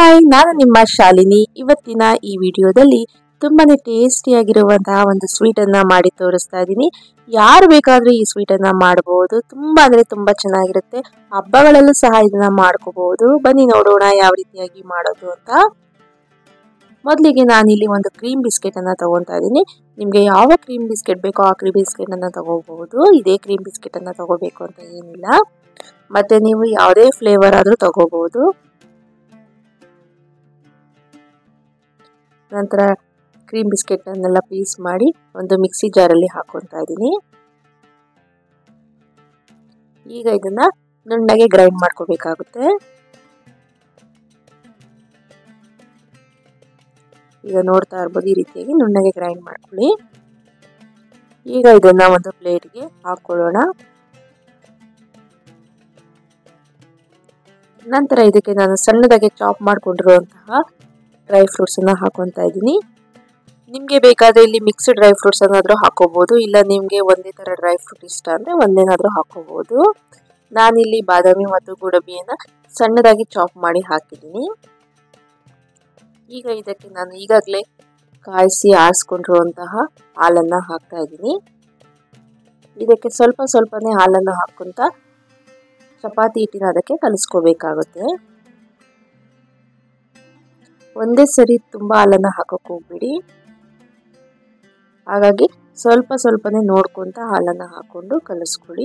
hi ನಾನು ನಿಮ್ಮ ಶಾಲಿನಿ ಇವತ್ತಿನ ಈ ವಿಡಿಯೋದಲ್ಲಿ ತುಂಬಾನೇ ಟೇಸ್ಟಿಯಾಗಿರುವಂತಹ ಒಂದು ಸ್ವೀಟ್ ಅನ್ನ ಮಾಡಿ ತೋರಿಸ್ತಾ ಇದ್ದೀನಿ ಯಾರು ಬೇಕಾದ್ರೂ ಈ ಸ್ವೀಟ್ ಅನ್ನ ಮಾಡಬಹುದು ತುಂಬಾ ಅಂದ್ರೆ ತುಂಬಾ ಚೆನ್ನಾಗಿರುತ್ತೆ ಹಬ್ಬಗಳಲ್ಲೂ ಸಹ ಇದನ್ನ ಮಾಡ್ಕೋಬಹುದು ಬನ್ನಿ ನೋಡೋಣ ಯಾವ ರೀತಿಯಾಗಿ ಮಾಡೋದು ಅಂತ ಮೊದಲಿಗೆ ನಾನಿಲ್ಲಿ ಒಂದು ಕ್ರೀಮ್ ಬಿಸ್ಕೆಟ್ ಅನ್ನ ತಗೊತಾ ಇದ್ದೀನಿ ನಿಮ್ಗೆ ಯಾವ ಕ್ರೀಮ್ ಬಿಸ್ಕೆಟ್ ಬೇಕೋ ಆ ಕ್ರೀಮ್ ಬಿಸ್ಕೆಟ್ ಅನ್ನ ತಗೋಬಹುದು ಇದೇ ಕ್ರೀಮ್ ಬಿಸ್ಕೆಟ್ ಅನ್ನ ತಗೋಬೇಕು ಅಂತ ಏನಿಲ್ಲ ಮತ್ತೆ ನೀವು ಯಾವುದೇ ಫ್ಲೇವರ್ ಆದ್ರೂ ತಗೋಬಹುದು ನಂತರ ಕ್ರೀಮ್ ಬಿಸ್ಕೆಟ್ ಅನ್ನೆಲ್ಲ ಪೀಸ್ ಮಾಡಿ ಒಂದು ಮಿಕ್ಸಿ ಜಾರಲ್ಲಿ ಹಾಕೊತಾ ಇದ್ದೀನಿ ಈಗ ಇದನ್ನ ನುಣ್ಣಗೆ ಗ್ರೈಂಡ್ ಮಾಡ್ಕೋಬೇಕಾಗುತ್ತೆ ಈಗ ನೋಡ್ತಾ ಇರ್ಬೋದು ಈ ರೀತಿಯಾಗಿ ನುಣ್ಣಗೆ ಗ್ರೈಂಡ್ ಮಾಡ್ಕೊಳ್ಳಿ ಈಗ ಇದನ್ನ ಒಂದು ಪ್ಲೇಟ್ಗೆ ಹಾಕೊಳ್ಳೋಣ ನಂತರ ಇದಕ್ಕೆ ನಾನು ಸಣ್ಣದಾಗಿ ಚಾಪ್ ಮಾಡ್ಕೊಂಡಿರುವಂತಹ ಡ್ರೈ ಫ್ರೂಟ್ಸ್ ಅನ್ನ ಹಾಕೊತಾ ಇದ್ದೀನಿ ನಿಮಗೆ ಬೇಕಾದ್ರೆ ಇಲ್ಲಿ ಮಿಕ್ಸ್ಡ್ ಡ್ರೈ ಫ್ರೂಟ್ಸ್ ಏನಾದರೂ ಹಾಕೋಬಹುದು ಇಲ್ಲ ನಿಮಗೆ ಒಂದೇ ಥರ ಡ್ರೈ ಫ್ರೂಟ್ ಇಷ್ಟ ಅಂದರೆ ಒಂದೇನಾದರೂ ಹಾಕೋಬಹುದು ನಾನಿಲ್ಲಿ ಬಾದಾಮಿ ಮತ್ತು ಗೋಡಂಬಿಯನ್ನು ಸಣ್ಣದಾಗಿ ಚಾಪ್ ಮಾಡಿ ಹಾಕಿದ್ದೀನಿ ಈಗ ಇದಕ್ಕೆ ನಾನು ಈಗಾಗಲೇ ಕಾಯಿಸಿ ಆರಿಸ್ಕೊಂಡಿರುವಂತಹ ಹಾಲನ್ನು ಹಾಕ್ತಾ ಇದ್ದೀನಿ ಇದಕ್ಕೆ ಸ್ವಲ್ಪ ಸ್ವಲ್ಪನೇ ಹಾಲನ್ನು ಹಾಕ್ಕೊಂತ ಚಪಾತಿ ಹಿಟ್ಟಿನ ಅದಕ್ಕೆ ಕಲಿಸ್ಕೋಬೇಕಾಗುತ್ತೆ ಒಂದೇ ಸರಿ ತುಂಬ ಹಾಲನ್ನು ಹಾಕೋಕೆ ಹೋಗ್ಬೇಡಿ ಹಾಗಾಗಿ ಸ್ವಲ್ಪ ಸ್ವಲ್ಪನೇ ನೋಡ್ಕೊಂತ ಹಾಲನ್ನು ಹಾಕೊಂಡು ಕಲಿಸ್ಕೊಳ್ಳಿ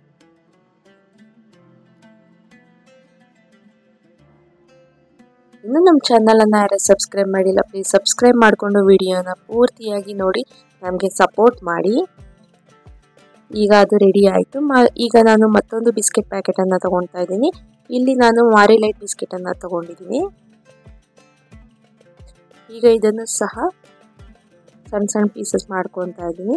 ಇನ್ನು ನಮ್ಮ ಚಾನಲನ್ನು ಯಾರು ಸಬ್ಸ್ಕ್ರೈಬ್ ಮಾಡಿಲ್ಲ ಪ್ಲೀಸ್ ಸಬ್ಸ್ಕ್ರೈಬ್ ಮಾಡಿಕೊಂಡು ವಿಡಿಯೋನ ಪೂರ್ತಿಯಾಗಿ ನೋಡಿ ನಮಗೆ ಸಪೋರ್ಟ್ ಮಾಡಿ ಈಗ ಅದು ರೆಡಿ ಆಯಿತು ಈಗ ನಾನು ಮತ್ತೊಂದು ಬಿಸ್ಕೆಟ್ ಪ್ಯಾಕೆಟನ್ನು ತೊಗೊತಾ ಇದ್ದೀನಿ ಇಲ್ಲಿ ನಾನು ಮಾರಿಲೈಟ್ ಬಿಸ್ಕೆಟನ್ನು ತೊಗೊಂಡಿದ್ದೀನಿ ಈಗ ಇದನ್ನು ಸಹ ಸಣ್ಣ ಸಣ್ಣ ಪೀಸಸ್ ಮಾಡ್ಕೊತಾ ಇದ್ದೀನಿ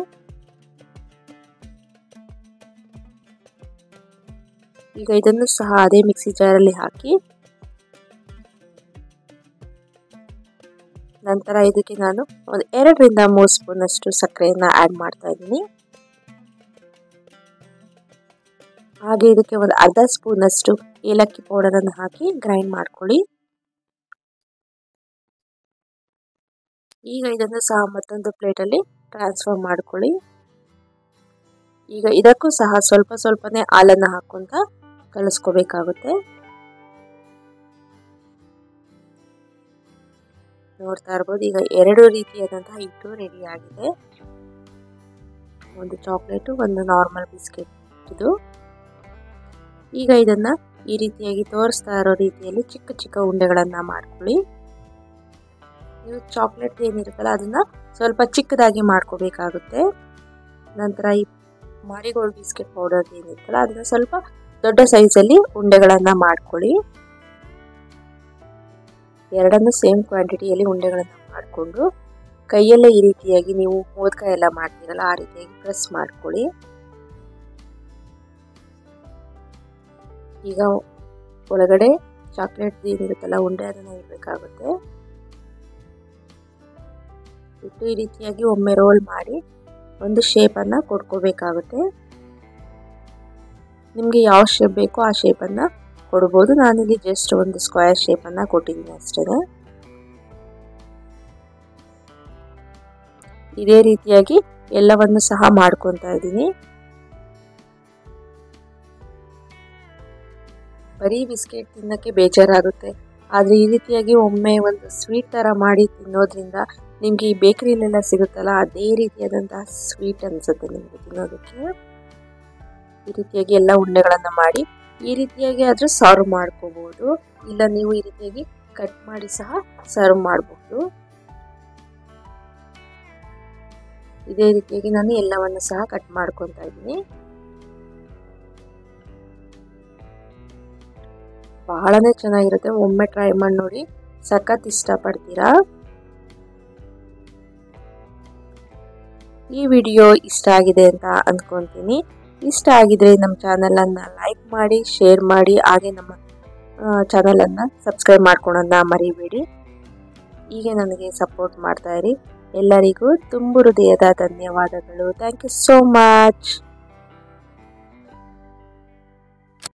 ಈಗ ಇದನ್ನು ಸಹ ಅದೇ ಮಿಕ್ಸಿ ಜಾರಲ್ಲಿ ಹಾಕಿ ನಂತರ ಇದಕ್ಕೆ ನಾನು ಒಂದು ಎರಡರಿಂದ ಮೂರು ಸ್ಪೂನ್ ಅಷ್ಟು ಸಕ್ಕರೆಯನ್ನು ಆ್ಯಡ್ ಮಾಡ್ತಾ ಇದ್ದೀನಿ ಹಾಗೆ ಇದಕ್ಕೆ ಒಂದು ಅರ್ಧ ಸ್ಪೂನ್ ಅಷ್ಟು ಏಲಕ್ಕಿ ಪೌಡರನ್ನು ಹಾಕಿ ಗ್ರೈಂಡ್ ಮಾಡ್ಕೊಳ್ಳಿ ಈಗ ಇದನ್ನು ಸಹ ಮತ್ತೊಂದು ಪ್ಲೇಟಲ್ಲಿ ಟ್ರಾನ್ಸ್ಫರ್ ಮಾಡ್ಕೊಳ್ಳಿ ಈಗ ಇದಕ್ಕೂ ಸಹ ಸ್ವಲ್ಪ ಸ್ವಲ್ಪನೇ ಹಾಲನ್ನು ಹಾಕೊಂತ ಕಲಿಸ್ಕೋಬೇಕಾಗುತ್ತೆ ನೋಡ್ತಾ ಇರ್ಬೋದು ಈಗ ಎರಡು ರೀತಿಯಾದಂತಹ ಹಿಟ್ಟು ರೆಡಿ ಆಗಿದೆ ಒಂದು ಚಾಕ್ಲೇಟು ಒಂದು ನಾರ್ಮಲ್ ಬಿಸ್ಕೆಟ್ ಇದು ಈಗ ಇದನ್ನ ಈ ರೀತಿಯಾಗಿ ತೋರಿಸ್ತಾ ಇರೋ ರೀತಿಯಲ್ಲಿ ಚಿಕ್ಕ ಚಿಕ್ಕ ಉಂಡೆಗಳನ್ನು ಮಾಡ್ಕೊಳ್ಳಿ ನೀವು ಚಾಕ್ಲೇಟ್ ಏನಿರುತ್ತಲ್ಲ ಅದನ್ನ ಸ್ವಲ್ಪ ಚಿಕ್ಕದಾಗಿ ಮಾಡ್ಕೋಬೇಕಾಗುತ್ತೆ ನಂತರ ಈ ಮಾರಿಗೋಲ್ಡ್ ಬಿಸ್ಕೆಟ್ ಪೌಡರ್ ಏನಿರುತ್ತಲ್ಲ ಅದನ್ನ ಸ್ವಲ್ಪ ದೊಡ್ಡ ಸೈಜಲ್ಲಿ ಉಂಡೆಗಳನ್ನು ಮಾಡ್ಕೊಳ್ಳಿ ಎರಡನ್ನು ಸೇಮ್ ಕ್ವಾಂಟಿಟಿಯಲ್ಲಿ ಉಂಡೆಗಳನ್ನು ಮಾಡಿಕೊಂಡು ಕೈಯಲ್ಲೇ ಈ ರೀತಿಯಾಗಿ ನೀವು ಮೋದಕ ಎಲ್ಲ ಮಾಡ್ತೀರಲ್ಲ ಆ ರೀತಿಯಾಗಿ ಪ್ರೆಸ್ ಮಾಡ್ಕೊಳ್ಳಿ ಈಗ ಒಳಗಡೆ ಚಾಕ್ಲೇಟ್ ಏನಿರುತ್ತಲ್ಲ ಉಂಡೆ ಅದನ್ನು ಇಡಬೇಕಾಗುತ್ತೆ ಇಟ್ಟು ಈ ರೀತಿಯಾಗಿ ಒಮ್ಮೆ ರೋಲ್ ಮಾಡಿ ಒಂದು ಶೇಪನ್ನು ಕೊಡ್ಕೋಬೇಕಾಗುತ್ತೆ ನಿಮಗೆ ಯಾವ ಶೇಪ್ ಬೇಕೋ ಆ ಶೇಪನ್ನು ಕೊಡ್ಬೋದು ನಾನಿಲ್ಲಿ ಜಸ್ಟ್ ಒಂದು ಸ್ಕ್ವೇರ್ ಶೇಪನ್ನು ಕೊಟ್ಟಿದ್ದೀನಿ ಅಷ್ಟೇ ಇದೇ ರೀತಿಯಾಗಿ ಎಲ್ಲವನ್ನು ಸಹ ಮಾಡ್ಕೊತಾ ಇದ್ದೀನಿ ಬರೀ ಬಿಸ್ಕೆಟ್ ತಿನ್ನೋಕ್ಕೆ ಬೇಜಾರಾಗುತ್ತೆ ಆದರೆ ಈ ರೀತಿಯಾಗಿ ಒಮ್ಮೆ ಒಂದು ಸ್ವೀಟ್ ಥರ ಮಾಡಿ ತಿನ್ನೋದ್ರಿಂದ ನಿಮಗೆ ಈ ಬೇಕರಿಲೆಲ್ಲ ಸಿಗುತ್ತಲ್ಲ ಅದೇ ರೀತಿಯಾದಂತಹ ಸ್ವೀಟ್ ಅನಿಸುತ್ತೆ ನಿಮಗೆ ತಿನ್ನೋದಕ್ಕೆ ಈ ರೀತಿಯಾಗಿ ಎಲ್ಲ ಉಂಡೆಗಳನ್ನು ಮಾಡಿ ಈ ರೀತಿಯಾಗಿ ಆದರೂ ಸರ್ವ್ ಮಾಡ್ಕೋಬಹುದು ಇಲ್ಲ ನೀವು ಈ ರೀತಿಯಾಗಿ ಕಟ್ ಮಾಡಿ ಸಹ ಸರ್ವ್ ಮಾಡಬಹುದು ಇದೇ ರೀತಿಯಾಗಿ ನಾನು ಎಲ್ಲವನ್ನು ಸಹ ಕಟ್ ಮಾಡ್ಕೊತಾ ಇದ್ದೀನಿ ಬಹಳನೇ ಚೆನ್ನಾಗಿರುತ್ತೆ ಒಮ್ಮೆ ಟ್ರೈ ಮಾಡಿ ನೋಡಿ ಸಖತ್ ಇಷ್ಟಪಡ್ತೀರಾ ಈ ವಿಡಿಯೋ ಇಷ್ಟ ಆಗಿದೆ ಅಂತ ಅಂದ್ಕೊತೀನಿ ಇಷ್ಟ ಆಗಿದ್ರೆ ನಮ್ಮ ಚಾನಲನ್ನು ಲೈಕ್ ಮಾಡಿ ಶೇರ್ ಮಾಡಿ ಹಾಗೆ ನಮ್ಮ ಚಾನಲನ್ನು ಸಬ್ಸ್ಕ್ರೈಬ್ ಮಾಡ್ಕೊಳೋದನ್ನ ಮರಿಬೇಡಿ ಹೀಗೆ ನನಗೆ ಸಪೋರ್ಟ್ ಮಾಡ್ತಾ ಇರಿ ಎಲ್ಲರಿಗೂ ತುಂಬು ಹೃದಯದ ಧನ್ಯವಾದಗಳು ಥ್ಯಾಂಕ್ ಯು ಸೋ ಮಚ್